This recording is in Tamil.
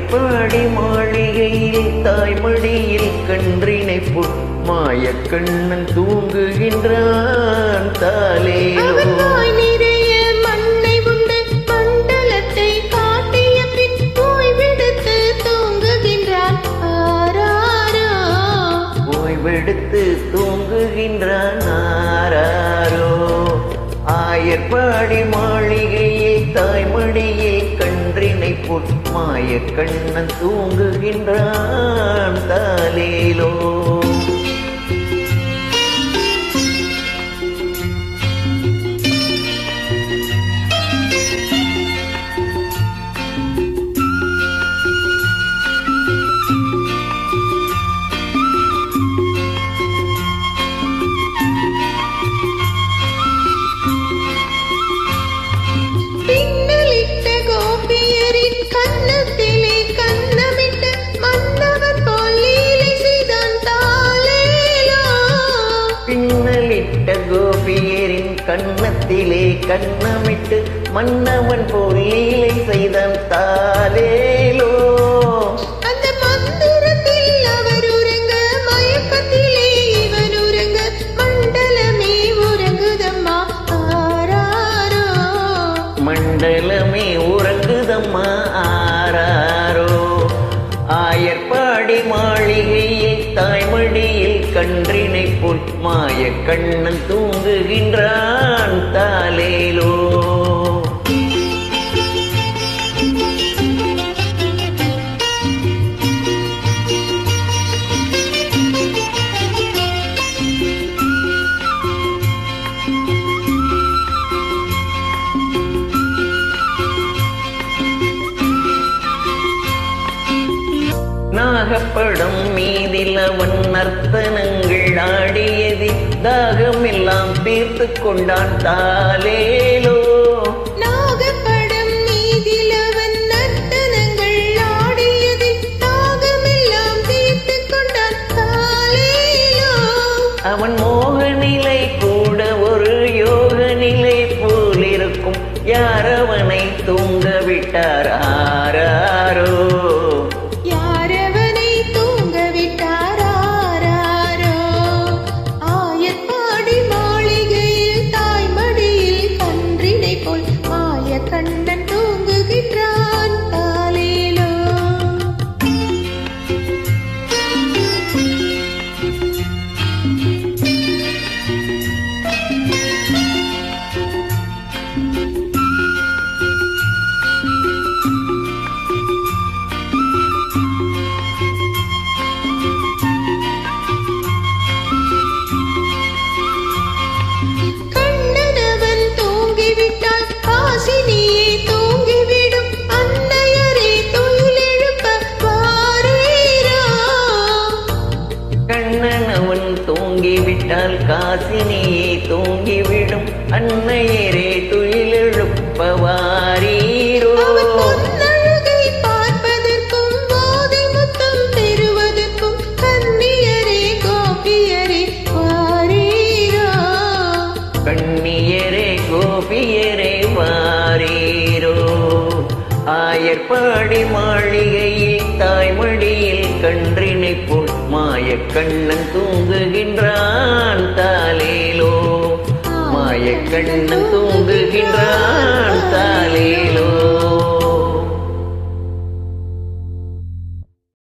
ஆயர்பாடி மாளிகையில் தாய்மடியில் கன்றினை புட் மாயக்கண்ணன் தூங்குகின்றான் தாலேலோ அவன் வாய் நிறைய மண்ணை உண்டு மண்டலத்தை காட்டிய பின் ஓய்வெடுத்து தூங்குகின்றான் ஆராரோ ஓய்வெடுத்து தூங்குகின்றான் ஆராரோ ஆயர்பாடி மாளிகையில் தாய்மடியில் கன்றினை புட் மாயக்கண்ணன் தூங்குகின்றான் தாலேலோ பின்னலிட்ட கோபியரின் கன்னத்திலே கன்னமிட்டு மன்னவன் போல் லீலை செய்தான் தாலேலோ பின்னலிட்ட கோபியரின் கன்னத்திலே கண்ணமிட்டு மன்னவன் போல் லீலை செய்தான் தாலேலோ அந்த மந்திரத்தில் அவர் உறங்க மயக்கத்திலே இவன் உறங்க மண்டலமே உறங்குதம்மா ஆராரோ மண்டலமே உறங்குதம்மா ஆராரோ ஆயர்பாடி மாளிகையில் தாய்மடியில் கன்றினை போல் மாய கண்ணன் தூங்குகின்றான் தாலேலோ நாகப்படம் மீதில் அவன் நர்த்தனங்கள் ஆடியதில் தாகமெல்லாம் தீர்த்து கொண்டான் தாலேலோ நாகப்படம் மீதில் அவன் நர்த்தனங்கள் ஆடியதில் தாகமெல்லாம் தீர்த்துக் கொண்டான் தாலேலோ அவன் மோக நிலை கூட ஒரு யோக நிலை போல் இருக்கும் யார் அவனை தூங்க விட்டார் ஆராரோ யாரவனை தூங்க விட்டாராரோ ஆயர்பாடி மாளிகையில் தாய்மடியில் கன்றினை போல் மாய கண்ணன் தூங்குகின்றான் தாலேலோ கண்ணனவன் தூங்கிவிட்டால் காசினியே தூங்கிவிடும் அன்னையரே துயிலெழுப்ப வாரீரோ கண்ணன் அவன் தூங்கிவிட்டால் காசினியே தூங்கிவிடும் அன்னையரே துயிலெழுப்ப வாரீரோ அவன் பொன்னழகை பார்ப்பதற்கும் போதை முத்தம் பெறுவதற்கும் கன்னியரே கோபியரே வாரீரோ கண்ணியரே கோபியரே வாரீரோ ஆயர்பாடி மாளிகையில் தாய்மடியில் கன்றினை போல் மாய கண்ணன் தூங்குகின்றான் தாலேலோ மாய கண்ணன் தூங்குகின்றான்